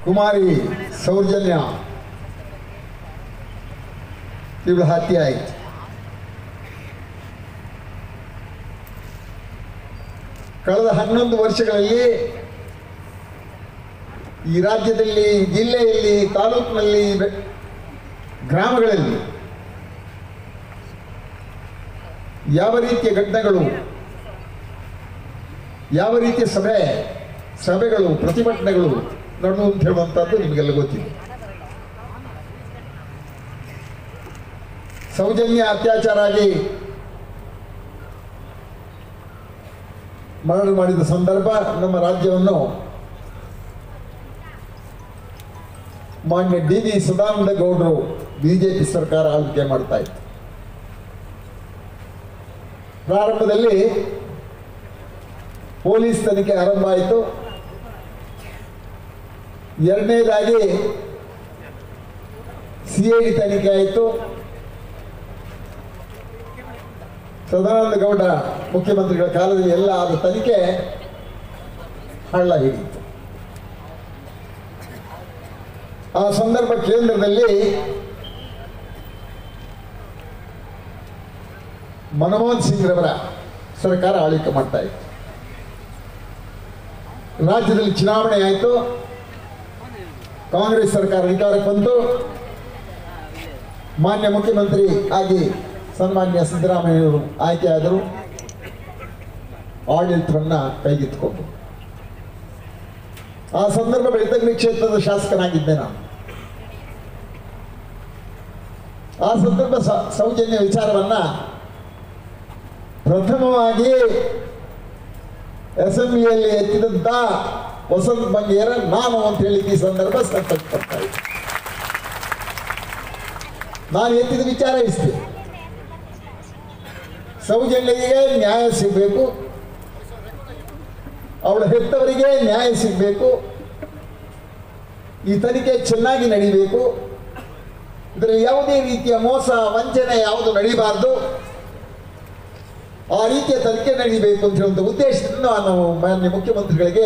ಕುಮಾರಿ ಸೌಜನ್ಯ ಇವಳ ಹತ್ಯೆ ಆಯಿತು ಕಳೆದ ಹನ್ನೊಂದು ವರ್ಷಗಳಲ್ಲಿ ಈ ರಾಜ್ಯದಲ್ಲಿ ಜಿಲ್ಲೆಯಲ್ಲಿ ತಾಲೂಕಿನಲ್ಲಿ ಬೆ- ಗ್ರಾಮಗಳಲ್ಲಿ ಯಾವ ರೀತಿಯ ಘಟನೆಗಳು ಯಾವ ರೀತಿಯ ಸಭೆ ಸಭೆಗಳು ಪ್ರತಿಭಟನೆಗಳು ನಡೆದು ಅಂತ ಹೇಳುವಂಥದ್ದು ನಿಮಗೆಲ್ಲ ಗೊತ್ತಿದೆ ಸೌಜನ್ಯ ಅತ್ಯಾಚಾರ ಆಗಿ ಮರಣ ಮಾಡಿದ ಸಂದರ್ಭ ನಮ್ಮ ರಾಜ್ಯವನ್ನು ಮಾನ್ಯ ಡಿ ವಿ ಸದಾನಂದ ಗೌಡರು ಬಿಜೆಪಿ ಸರ್ಕಾರ ಆಳ್ವಿಕೆ ಮಾಡ್ತಾ ಇತ್ತು ಪ್ರಾರಂಭದಲ್ಲಿ ಪೊಲೀಸ್ ತನಿಖೆ ಆರಂಭ ಆಯಿತು ಎರಡನೇದಾಗಿ ಸಿ ಐ ಡಿ ತನಿಖೆ ಆಯಿತು ಸದಾನಂದ ಗೌಡ ಮುಖ್ಯಮಂತ್ರಿಗಳ ಕಾಲದಲ್ಲಿ ಎಲ್ಲ ಆದ ತನಿಖೆ ಹಳ್ಳ ಹಿಡಿಯಿತು ಆ ಸಂದರ್ಭ ಕೇಂದ್ರದಲ್ಲಿ ಮನಮೋಹನ್ ಸಿಂಗ್ ರವರ ಸರ್ಕಾರ ಆಳ್ವಿಕೆ ಮಾಡ್ತಾ ಇತ್ತು ರಾಜ್ಯದಲ್ಲಿ ಚುನಾವಣೆ ಆಯಿತು ಕಾಂಗ್ರೆಸ್ ಸರ್ಕಾರ ಅಧಿಕಾರಕ್ಕೆ ಬಂತು ಮಾನ್ಯ ಮುಖ್ಯಮಂತ್ರಿ ಆಗಿ ಸನ್ಮಾನ್ಯ ಸಿದ್ದರಾಮಯ್ಯವರು ಆಯ್ಕೆಯಾದರು ಆಡಳಿತವನ್ನು ಕೈಗೆತ್ತಿಕೊಂಡು ಆ ಸಂದರ್ಭ ಬೆಳ್ತಂಗಡಿ ಕ್ಷೇತ್ರದ ಶಾಸಕನಾಗಿದ್ದೆ ನಾನು ಆ ಸಂದರ್ಭ ಸ- ಸೌಜನ್ಯ ವಿಚಾರವನ್ನ ಪ್ರಥಮವಾಗಿ ಅಸೆಂಬ್ಲಿಯಲ್ಲಿ ಎತ್ತಿದಂತ ವಸಂತ ಬಂಗೇರ ನಾನು ಅಂತ ಹೇಳಿ ಈ ಸಂದರ್ಭ ಸಂತೋಷ ಪಡ್ತಾ ಇದ್ದೆ. ನಾನು ಎತ್ತಿದ ವಿಚಾರ ಇಷ್ಟೇ ಸೌಜನ್ಯಗೆ ನ್ಯಾಯ ಸಿಗಬೇಕು ಅವಳ ಹೆತ್ತವರಿಗೆ ನ್ಯಾಯ ಸಿಗಬೇಕು ಈ ತನಿಖೆ ಚೆನ್ನಾಗಿ ನಡೀಬೇಕು ಇದರಲ್ಲಿ ಯಾವುದೇ ರೀತಿಯ ಮೋಸ ವಂಚನೆ ಯಾವುದು ನಡೀಬಾರ್ದು ಆ ರೀತಿಯ ತನಿಖೆ ನಡೀಬೇಕು ಅಂತ ಹೇಳುವಂಥ ಉದ್ದೇಶದಿಂದ ನಾನು ಮಾನ್ಯ ಮುಖ್ಯಮಂತ್ರಿಗಳಿಗೆ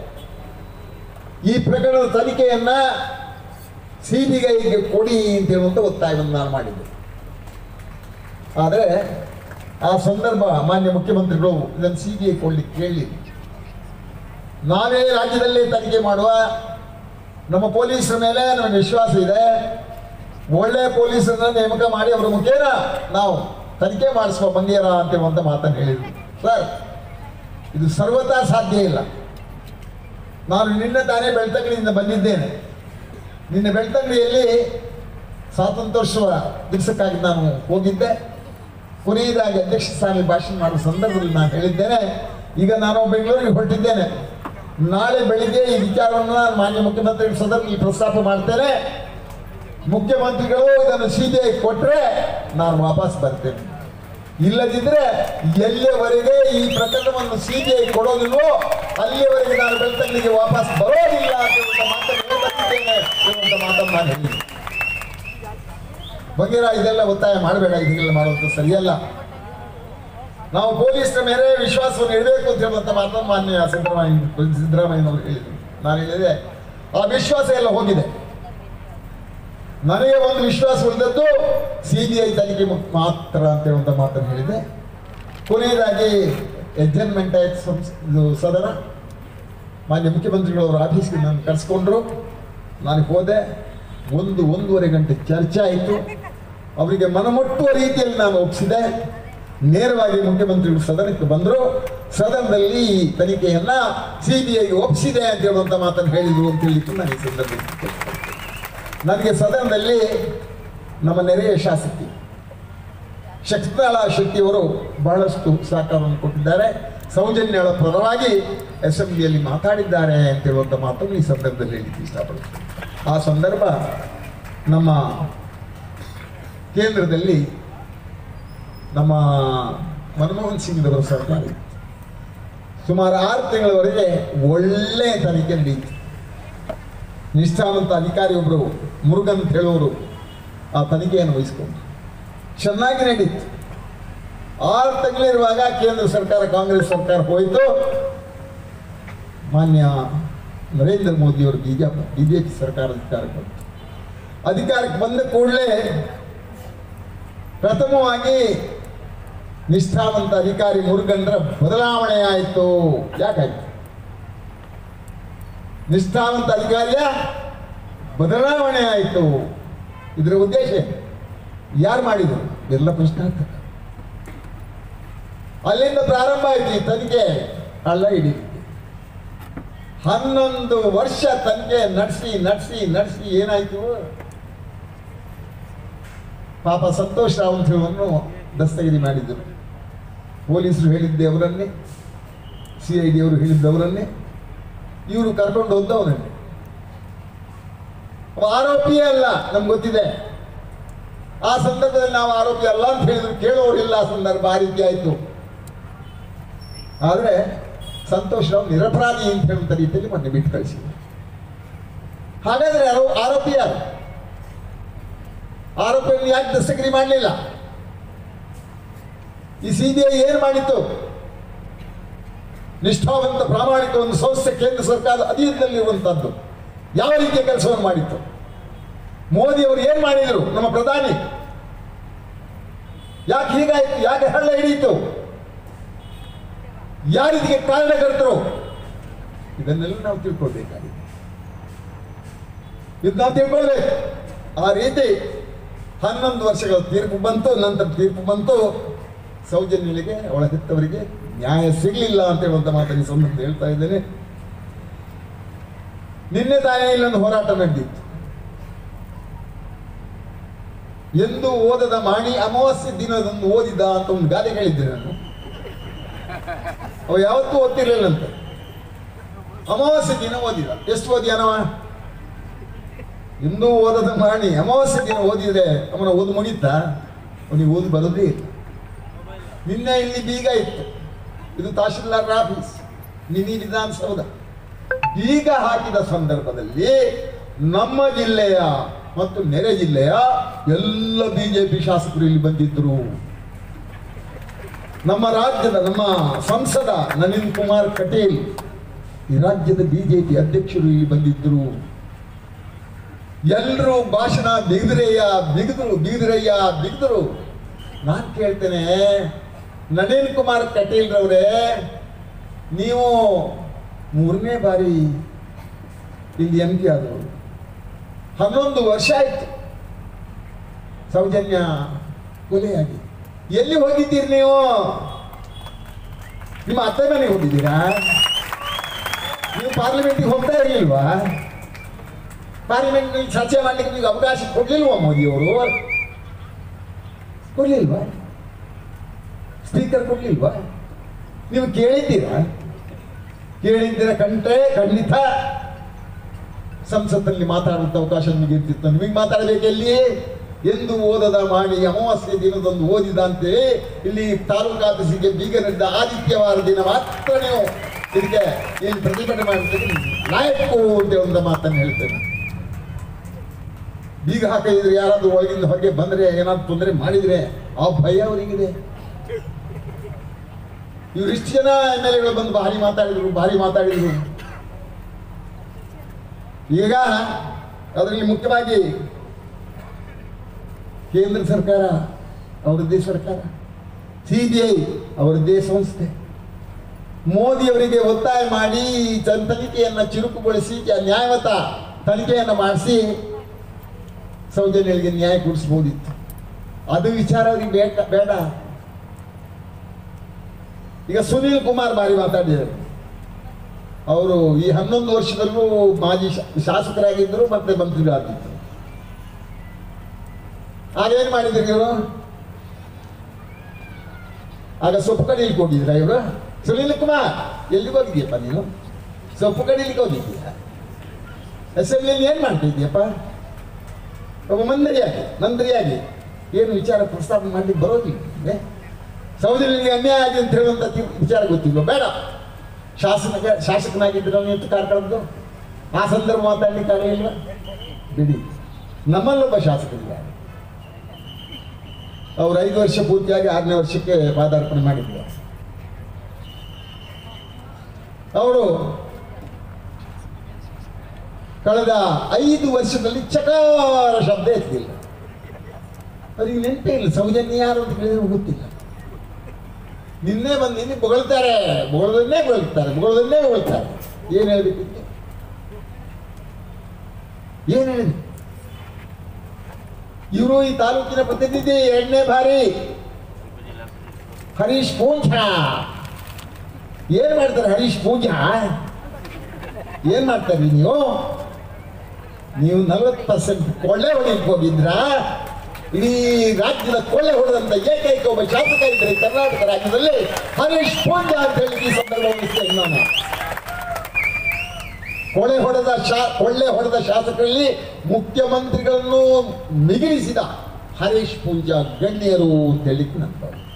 ಈ ಪ್ರಕರಣದ ತನಿಖೆಯನ್ನ ಸಿಬಿಐಗೆ ಕೊಡಿ ಅಂತ ಹೇಳುವಂಥ ಒತ್ತಾಯವನ್ನು ನಾನು ಮಾಡಿದ್ದೆ ಆದರೆ ಆ ಸಂದರ್ಭ ಮಾನ್ಯ ಮುಖ್ಯಮಂತ್ರಿಗಳು ಇದನ್ನು ಸಿ ಬಿ ಐ ಕೊಡ್ಲಿಕ್ಕೆ ಕೇಳಲಿ ನಾವೇ ರಾಜ್ಯದಲ್ಲಿ ತನಿಖೆ ಮಾಡುವ ನಮ್ಮ ಪೊಲೀಸರ ಮೇಲೆ ನಮಗೆ ವಿಶ್ವಾಸ ಇದೆ ಒಳ್ಳೆ ಪೊಲೀಸರನ್ನ ನೇಮಕ ಮಾಡಿ ಅವರ ಮುಖೇನ ನಾವು ತನಿಖೆ ಮಾಡಿಸುವ ಬಂಗೇರ ಅಂತ ಹೇಳುವಂಥ ಮಾತನ್ನು ಹೇಳಿದ್ರು ಸರ್ ಇದು ಸರ್ವತಾ ಸಾಧ್ಯ ಇಲ್ಲ ನಾನು ನಿನ್ನೆ ತಾನೇ ಬೆಳ್ತಂಗಡಿಯಿಂದ ಬಂದಿದ್ದೇನೆ ನಿನ್ನೆ ಬೆಳ್ತಂಗಡಿಯಲ್ಲಿ ಸ್ವಾತಂತ್ರ್ಯೋತ್ಸವ ದಿವಸಕ್ಕಾಗಿ ನಾನು ಹೋಗಿದ್ದೆ ಕೊನೆಯದಾಗಿ ಅಧ್ಯಕ್ಷ ಸ್ಥಾನದಲ್ಲಿ ಭಾಷಣ ಮಾಡುವ ಸಂದರ್ಭದಲ್ಲಿ ನಾನು ಹೇಳಿದ್ದೇನೆ ಈಗ ನಾನು ಬೆಂಗಳೂರಿಗೆ ಹೊರಟಿದ್ದೇನೆ ನಾಳೆ ಬೆಳಿಗ್ಗೆ ಈ ವಿಚಾರವನ್ನು ನಾನು ಮಾನ್ಯ ಮುಖ್ಯಮಂತ್ರಿಗಳ ಸದನದಲ್ಲಿ ಪ್ರಸ್ತಾಪ ಮಾಡ್ತೇನೆ ಮುಖ್ಯಮಂತ್ರಿಗಳು ಇದನ್ನು ಸಿ ಬಿ ಐ ಕೊಟ್ಟರೆ ನಾನು ವಾಪಸ್ ಬರ್ತೇನೆ ಇಲ್ಲದಿದ್ದರೆ ಎಲ್ಲಿಯವರೆಗೆ ಈ ಪ್ರಕರಣವನ್ನು ಸಿ ಬಿ ಐ ಕೊಡೋದಿಲ್ವೋ ಅಲ್ಲಿಯವರೆಗೆ ನಾನು ಬೆಳ್ತಂಗಡಿಗೆ ವಾಪಸ್ ಬರೋದಿಲ್ಲ ಅಂತ ಹೇಳುವಂಥ ಮಾತನ್ನು ಹೇಳಿ ಬಂದಿದ್ದೇನೆ ಎನ್ನುವಂಥ ಮಾತನ್ನು ನಾನು ಹೇಳಿದ್ದೀನಿ ಬಗೆರ ಇದೆಲ್ಲ ಒತ್ತಾಯ ಮಾಡಬೇಡ ಇದೆಲ್ಲ ಮಾಡುವಂಥ ಸರಿಯಲ್ಲ ನಾವು ಪೊಲೀಸರ ಮೇಲೆ ವಿಶ್ವಾಸವನ್ನು ಇಡಬೇಕು ಅಂತ ಹೇಳುವಂಥ ಮಾತನ್ನು ಮಾನ್ಯ ಸಿದ್ದರಾಮಯ್ಯ ಸಿದ್ದರಾಮಯ್ಯನವರು ಹೇಳಿದರು ನಾನು ಹೇಳಿದೆ ಆ ವಿಶ್ವಾಸ ಎಲ್ಲ ಹೋಗಿದೆ ನನಗೆ ಒಂದು ವಿಶ್ವಾಸ ಉಳಿದದ್ದು ಸಿ ಬಿ ಐ ತನಿಖೆ ಮು- ಮಾತ್ರ ಅಂತ ಹೇಳುವಂಥ ಮಾತನ್ನು ಹೇಳಿದೆ ಕೊನೆಯದಾಗಿ ಎಕ್ಸಾಮ್ಮೆಂಟ್ ಆಯ್ತು ಸಂಸ್- ಇದು ಸದನ ಮಾನ್ಯ ಮುಖ್ಯಮಂತ್ರಿಗಳು ಅವರ ಆಫೀಸ್ಗೆ ನಾನು ಕರೆಸ್ಕೊಂಡ್ರು ನಾನು ಹೋದೆ ಒಂದು ಒಂದೂವರೆ ಗಂಟೆ ಚರ್ಚೆ ಆಯಿತು ಅವರಿಗೆ ಮನಮುಟ್ಟುವ ರೀತಿಯಲ್ಲಿ ನಾನು ಒಪ್ಪಿಸಿದೆ ನೇರವಾಗಿ ಮುಖ್ಯಮಂತ್ರಿಗಳು ಸದನಕ್ಕೆ ಬಂದರು ಸದನದಲ್ಲಿ ಈ ತನಿಖೆಯನ್ನ ಸಿ ಬಿ ಐಗೆ ಒಪ್ಪಿಸಿದೆ ಅಂತ ಹೇಳುವಂಥ ಮಾತನ್ನು ಹೇಳಿದ್ರು ಅಂತ ಹೇಳಿಕ್ಕೆ ನಾನು ಈ ಸಂದರ್ಭದಲ್ಲಿ ಕೇಳ್ಕೊಳ್ತೇನೆ. ನನಗೆ ಸದನದಲ್ಲಿ ನಮ್ಮ ನೆರೆಯ ಶಾಸಕಿ ಶಕ್ತಿನಾಳ ಶೆಟ್ಟಿಯವರು ಬಹಳಷ್ಟು ಸಹಕಾರವನ್ನು ಕೊಟ್ಟಿದ್ದಾರೆ ಸೌಜನ್ಯಳ ಪರವಾಗಿ ಅಸೆಂಬ್ಲಿಯಲ್ಲಿ ಮಾತಾಡಿದ್ದಾರೆ ಅಂತ ಹೇಳುವಂಥ ಮಾತನ್ನು ಈ ಸಂದರ್ಭದಲ್ಲಿ ಹೇಳಲಿಕ್ಕೆ ಇಷ್ಟಪಡ್ತೀನಿ ಆ ಸಂದರ್ಭ ನಮ್ಮ ಕೇಂದ್ರದಲ್ಲಿ ನಮ್ಮ ಮನಮೋಹನ್ ಸಿಂಗ್ರವರ ಸರ್ಕಾರ ಇತ್ತು. ಸುಮಾರು ಆರು ತಿಂಗಳವರೆಗೆ ಒಳ್ಳೆಯ ತನಿಖೆ ನಡೀತು ನಿಷ್ಠಾವಂತ ಅಧಿಕಾರಿ ಒಬ್ಬರು ಮುರುಗನ್ ಅಂತ ಹೇಳುವವರು ಆ ತನಿಖೆಯನ್ನು ವಹಿಸಿಕೊಂಡ್ರು ಚೆನ್ನಾಗಿ ನಡೀತು ಆರು ತಿಂಗಳಿರುವಾಗ ಕೇಂದ್ರ ಸರ್ಕಾರ ಕಾಂಗ್ರೆಸ್ ಸರ್ಕಾರ ಹೋಯಿತು ಮಾನ್ಯ ನರೇಂದ್ರ ಮೋದಿಯವರು B J B J P ಸರ್ಕಾರ ಅಧಿಕಾರಕ್ಕೆ ಬಂತು ಅಧಿಕಾರಕ್ಕೆ ಬಂದ ಕೂಡಲೇ ಪ್ರಥಮವಾಗಿ ನಿಷ್ಠಾವಂತ ಅಧಿಕಾರಿ ಮುರುಗನ್ರ ಬದಲಾವಣೆ ಆಯಿತು ಯಾಕಾಯ್ತು ನಿಷ್ಠಾವಂತ ಅಧಿಕಾರಿಯ ಬದಲಾವಣೆ ಆಯಿತು ಇದರ ಉದ್ದೇಶ ಏನು? ಯಾರು ಮಾಡಿದರು ಎಲ್ಲ ಪ್ರಶ್ನಾರ್ಥಕ ಅಲ್ಲಿಂದ ಪ್ರಾರಂಭ ಆಯ್ತು ಈ ತನಿಖೆ ಕಳ್ಳ ಹಿಡಿಲಿಕ್ಕೆ ಹನ್ನೊಂದು ವರ್ಷ ತನಿಖೆ ನಡೆಸಿ ನಡೆಸಿ ನಡೆಸಿ ಏನಾಯ್ತು ಪಾಪ ಸಂತೋಷ್ ರಾವಂತರವನ್ನು ದಸ್ತಗಿರಿ ಮಾಡಿದರು ಪೊಲೀಸರು ಹೇಳಿದ್ದೆ ಅವರನ್ನೇ ಸಿ ಐ ಡಿ ಅವರು ಹೇಳಿದ್ದವರನ್ನೇ ಇವರು ಕರ್ಕೊಂಡು ಹೋದವನನ್ನೇ ಅವ ಆರೋಪಿಯೇ ಅಲ್ಲ ನಮ್ಗೆ ಗೊತ್ತಿದೆ ಆ ಸಂದರ್ಭದಲ್ಲಿ ನಾವು ಆರೋಪಿ ಅಲ್ಲ ಅಂತ ಹೇಳಿದ್ರು ಕೇಳೋರಿಲ್ಲ ಆ ಸಂದರ್ಭ ಆ ರೀತಿ ಆಯ್ತು ಆದರೆ ಸಂತೋಷ್ ರಾವ್ ನಿರಪರಾಧಿ ಅಂತ ಹೇಳುವಂಥ ರೀತಿಯಲ್ಲಿ ಮೊನ್ನೆ ಬಿಟ್ಟು ಕಳಿಸಿದ್ರು ಹಾಗಾದ್ರೆ ಯಾರು ಆರೋಪಿ ಯಾರು ಆರೋಪಿಯನ್ನು ಯಾಕೆ ದಸ್ತಗಿರಿ ಮಾಡಲಿಲ್ಲ ಈ ಸಿ ಬಿ ಐ ಏನು ಮಾಡಿತ್ತು ನಿಷ್ಠಾವಂತ ಪ್ರಾಮಾಣಿಕ ಒಂದು ಸಂಸ್ಥೆ ಕೇಂದ್ರ ಸರ್ಕಾರದ ಅಧೀನದಲ್ಲಿರುವಂತಹದ್ದು ಯಾವ ರೀತಿಯ ಕೆಲಸವನ್ನು ಮಾಡಿತ್ತು ಮೋದಿ ಅವರು ಏನ್ ಮಾಡಿದರು ನಮ್ಮ ಪ್ರಧಾನಿ ಯಾಕೆ ಹೀಗಾಯ್ತು ಯಾಕೆ ಹಳ್ಳ ಹಿಡಿಯಿತು ಯಾರಿದಿಗೆ ಕಾರಣಕರ್ತರು ಇದನ್ನೆಲ್ಲ ನಾವು ತಿಳ್ಕೊಳ್ಬೇಕಾಗಿದೆ ಇದು ನಾವು ತಿಳ್ಕೊಳ್ಬೇಕು ಆ ರೀತಿ ಹನ್ನೊಂದು ವರ್ಷಗಳ ತೀರ್ಪು ಬಂತು ನಂತರ ತೀರ್ಪು ಬಂತು ಸೌಜನ್ಯಳಿಗೆ ಅವಳ ಹೆತ್ತವರಿಗೆ ನ್ಯಾಯ ಸಿಗಲಿಲ್ಲ ಅಂತ ಹೇಳುವಂತ ಮಾತನ್ನು ಈ ಸಂದರ್ಭ ಹೇಳ್ತಾ ಇದ್ದೇನೆ ನಿನ್ನೆ ತಾನೇ ಇಲ್ಲೊಂದು ಹೋರಾಟ ನಡೆದಿತ್ತು ಎಂದು ಓದದ ಮಾಡಿ ಅಮಾವಾಸ್ಯೆ ದಿನದಂದು ಓದಿದ ಅಂತ ಒಂದು ಗಾದೆ ಹೇಳಿದ್ದೆ ನಾನು ಅವ ಯಾವತ್ತೂ ಓದ್ತಿರ್ಲಿಲ್ಲಂತೆ ಅಮಾವಾಸ್ಯೆ ದಿನ ಓದಿದ ಎಷ್ಟು ಓದಿಯಾನವ ಎಂದೂ ಓದದ ಮಾಡಿ ಅಮಾವಾಸ್ಯೆ ದಿನ ಓದಿದ್ರೆ ಅವನ ಓದು ಮುಗಿತಾ ಅವನಿಗೆ ಓದು ಬರೋದೇ ಇಲ್ಲ ನಿನ್ನೆ ಇಲ್ಲಿ ಬೀಗ ಇತ್ತು ಇದು ತಹಶೀಲ್ದಾರ್ ಆಫೀಸ್ ಮಿನಿ ವಿಧಾನಸೌಧ ಬೀಗ ಹಾಕಿದ ಸಂದರ್ಭದಲ್ಲಿ ನಮ್ಮ ಜಿಲ್ಲೆಯ ಮತ್ತು ನೆರೆ ಜಿಲ್ಲೆಯ ಎಲ್ಲ ಬಿಜೆಪಿ ಶಾಸಕರು ಇಲ್ಲಿ ಬಂದಿದ್ದರು ನಮ್ಮ ರಾಜ್ಯದ ನಮ್ಮ ಸಂಸದ ನಳಿನ್ ಕುಮಾರ್ ಕಟೇಲ್ ಈ ರಾಜ್ಯದ ಬಿಜೆಪಿ ಅಧ್ಯಕ್ಷರು ಇಲ್ಲಿ ಬಂದಿದ್ದರು ಎಲ್ಲರೂ ಭಾಷಣ ಬಿಗಿದ್ರಯ್ಯ ಬಿಗಿದ್ರು ಬಿಗಿದ್ರಯ್ಯ ಬಿಗಿದ್ರು ನಾನು ಕೇಳ್ತೇನೆ ನಳಿನ್ ಕುಮಾರ್ ಕಟೀಲ್ ರವರೇ ನೀವು ಮೂರನೇ ಬಾರಿ ಇಲ್ಲಿ ಎಂ ಪಿ ಆದವರು ಹನ್ನೊಂದು ವರ್ಷ ಆಯ್ತು ಸೌಜನ್ಯ ಕೊಲೆಯಾಗಿ ಎಲ್ಲಿ ಹೋಗಿದ್ದೀರಿ ನೀವು ನಿಮ್ಮ ಅತ್ತೆ ಮನೆಗೆ ಹೋಗಿದ್ದೀರಾ ನೀವು ಪಾರ್ಲಿಮೆಂಟ್ಗೆ ಹೋಗ್ತಾ ಇರಲಿಲ್ವಾ ಪಾರ್ಲಿಮೆಂಟ್ ಚರ್ಚೆ ಮಾಡ್ಲಿಕ್ಕೆ ನಿಮಗೆ ಅವಕಾಶ ಕೊಡ್ಲಿಲ್ವಾ ಮೋದಿಯವರು ಕೊಡ್ಲಿಲ್ವಾ ಸ್ಪೀಕರ್ ಕೊಡ್ಲಿಲ್ವಾ ನೀವು ಕೇಳಿದ್ದೀರಾ ಕೇಳಿದ್ದೀರ ಕಂಡ್ರೆ ಖಂಡಿತ ಸಂಸತ್ತಲ್ಲಿ ಮಾತಾಡುವಂತ ಅವಕಾಶ ನಿಮಗೆ ಇರ್ತಿತ್ತು ನಿಮಗೆ ಮಾತಾಡಬೇಕು ಎಲ್ಲಿ ಎಂದು ಓದದ ಮಾಡಿ ಅಮಾವಾಸ್ಯೆ ದಿನದೊಂದು ಓದಿದಂತೆ ಇಲ್ಲಿ ತಾಲೂಕು ಆಫೀಸಿಗೆ ಬೀಗ ನಡೆದ ಆದಿತ್ಯವಾರ ದಿನ ಮಾತ್ರ ನೀವು ಇದಕ್ಕೆ ಇಲ್ಲಿ ಪ್ರತಿಭಟನೆ ಮಾಡ್ತೀರಿ ನಾಯಕು ಅಂತ ಒಂದು ಮಾತನ್ನು ಹೇಳ್ತೇನೆ ಬೀಗ ಹಾಕಿದ್ರೆ ಯಾರಾದ್ರೂ ಒಳಗಿಂದ ಹೊರಗೆ ಬಂದ್ರೆ ಏನಾದ್ರು ತೊಂದರೆ ಮಾಡಿದ್ರೆ ಆ ಭಯ ಅವರಿಗಿದೆ ಇವ್ರು ಇಷ್ಟು ಜನ ಎಮ್ ಎಲ್ ಎಗಳು ಬಂದು ಭಾರಿ ಮಾತಾಡಿದ್ರು ಭಾರಿ ಮಾತಾಡಿದ್ರು ಈಗ ಅದರಲ್ಲಿ ಮುಖ್ಯವಾಗಿ ಕೇಂದ್ರ ಸರ್ಕಾರ ಅವರದ್ದೇ ಸರ್ಕಾರ ಸಿ ಬಿ ಐ ಅವರದ್ದೇ ಸಂಸ್ಥೆ ಮೋದಿಯವರಿಗೆ ಒತ್ತಾಯ ಮಾಡಿ ಈ ತನ್ ತನಿಖೆಯನ್ನು ಚುರುಕುಗೊಳಿಸಿ ಕ- ನ್ಯಾಯಯುತ ತನಿಖೆಯನ್ನು ಮಾಡಿಸಿ ಸೌಜನ್ಯಗಳಿಗೆ ನ್ಯಾಯ ಕೊಡಿಸ್ಬೋದಿತ್ತು ಅದು ವಿಚಾರ ಅವ್ರಿಗೆ ಬೇಡ ಬೇಡ ಈಗ ಸುನೀಲ್ ಕುಮಾರ್ ಬಾರಿ ಮಾತಾಡಿದರು ಅವರು ಈ ಹನ್ನೊಂದು ವರ್ಷದಲ್ಲೂ ಮಾಜಿ ಶಾ- ಶಾಸಕರಾಗಿದ್ದರು ಮತ್ತೆ ಮಂತ್ರಿಗಳಾಗಿದ್ದರು ಆಗೇನು ಮಾಡಿದ್ರು ಇವರು ಆಗ ಸೊಪ್ಪು ಕಡಿಲಿಕ್ಕೆ ಹೋಗಿದ್ರ ಇವರು ಸುನೀಲ್ ಕುಮಾರ್ ಎಲ್ಲಿಗೆ ಹೋಗಿದ್ಯಪ್ಪ ನೀನು ಸೊಪ್ಪು ಕಡಿಲಿಕ್ಕೆ ಹೋಗಿದ್ದೀಯ ಅಸೆಂಬ್ಲಿಯಲ್ಲಿ ಏನು ಮಾಡ್ತಾ ಇದೆಯಪ್ಪ ಒಬ್ಬ ಮಂತ್ರಿಯಾಗಿ ಮಂತ್ರಿಯಾಗಿ ಏನು ವಿಚಾರ ಪ್ರಸ್ತಾಪ ಮಾಡ್ಲಿಕ್ಕೆ ಬರೋದಿಲ್ಲ ಸೌಜನ್ಯನಿಗೆ ಅನ್ಯಾಯ ಆಗಿದೆ ಅಂತ ಹೇಳುವಂಥ ತಿ- ವಿಚಾರ ಗೊತ್ತಿಲ್ಲ ಬೇಡ ಶಾಸಕ ಶಾಸಕನಾಗಿದ್ದರೆ ನೀವು ಕಾರ್ ಕಳೆದು ಆ ಸಂದರ್ಭ ಮಾತಾಡ್ಲಿಕ್ಕೆ ಆಗಲಿಲ್ಲ ಬಿಡಿ ನಮ್ಮಲ್ಲೊಬ್ಬ ಶಾಸಕರಿದ್ದಾರೆ ಅವ್ರು ಐದು ವರ್ಷ ಪೂರ್ತಿಯಾಗಿ ಆರನೇ ವರ್ಷಕ್ಕೆ ಪಾದಾರ್ಪಣೆ ಮಾಡಿದ್ರು ಕಳೆದ ಐದು ವರ್ಷದಲ್ಲಿ ಚಕಾರ ಶಬ್ದ ಎತ್ತಿಲ್ಲ ಅವ್ರಿಗೆ ನೆನಪೇ ಇಲ್ಲ ಸೌಜನ್ಯ ಯಾರು ಅಂತ ಕೇಳಿದ್ರೆ ಗೊತ್ತಿಲ್ಲ ನಿನ್ನೆ ಬಂದು ನಿನ್ನೆ ಬೊಗಳ್ತಾರೆ ಬೊಗಳದನ್ನೇ ಬೊಗಳ್ತಾರೆ ಬೊಗಳದನ್ನೇ ಬೊಗಳ್ತಾರೆ ಏನು ಹೇಳ್ಬೇಕು ಇದಕ್ಕೆ? ಏನು ಹೇಳಿದ್ರು ಇವರು ಈ ತಾಲೂಕಿನ ಪ್ರತಿನಿಧಿ ಎರಡನೇ ಬಾರಿ ಹರೀಶ್ ಪೂಂಜಾ ಏನ್ ಮಾಡ್ತಾರೆ ಹರೀಶ್ ಪೂಂಜಾ ಏನ್ ಮಾಡ್ತಾರೆ ನೀವು ನೀವು ನಲವತ್ತು ಪರ್ಸೆಂಟ್ ಕೊಳ್ಳೆ ಹೊಡಿಲಿಕ್ಕೆ ಹೋಗಿದ್ರ ಇಡೀ ರಾಜ್ಯದ ಕೊಳ್ಳೆ ಹೊಡೆದಂತ ಏಕೈಕ ಒಬ್ಬ ಶಾಸಕ ಇದ್ರೆ ಕರ್ನಾಟಕ ರಾಜ್ಯದಲ್ಲಿ ಹರೀಶ್ ಪೂಂಜಾ ಅಂತ ಹೇಳಿ ಈ ಸಂದರ್ಭ ವಹಿಸ್ತೇನೆ ನಾನು ಕೊಳೆ ಹೊಡೆದ ಶಾ ಕೊಳ್ಳೆ ಹೊಡೆದ ಶಾಸಕರಲ್ಲಿ ಮುಖ್ಯಮಂತ್ರಿಗಳನ್ನು ಮಿಗಿಲಿಸಿದ ಹರೀಶ್ ಪೂಂಜಾ ಗಣ್ಯರು ಅಂತ ಹೇಳಿಕ್ಕೆ ನನ್ನ ಭಾವನೆ.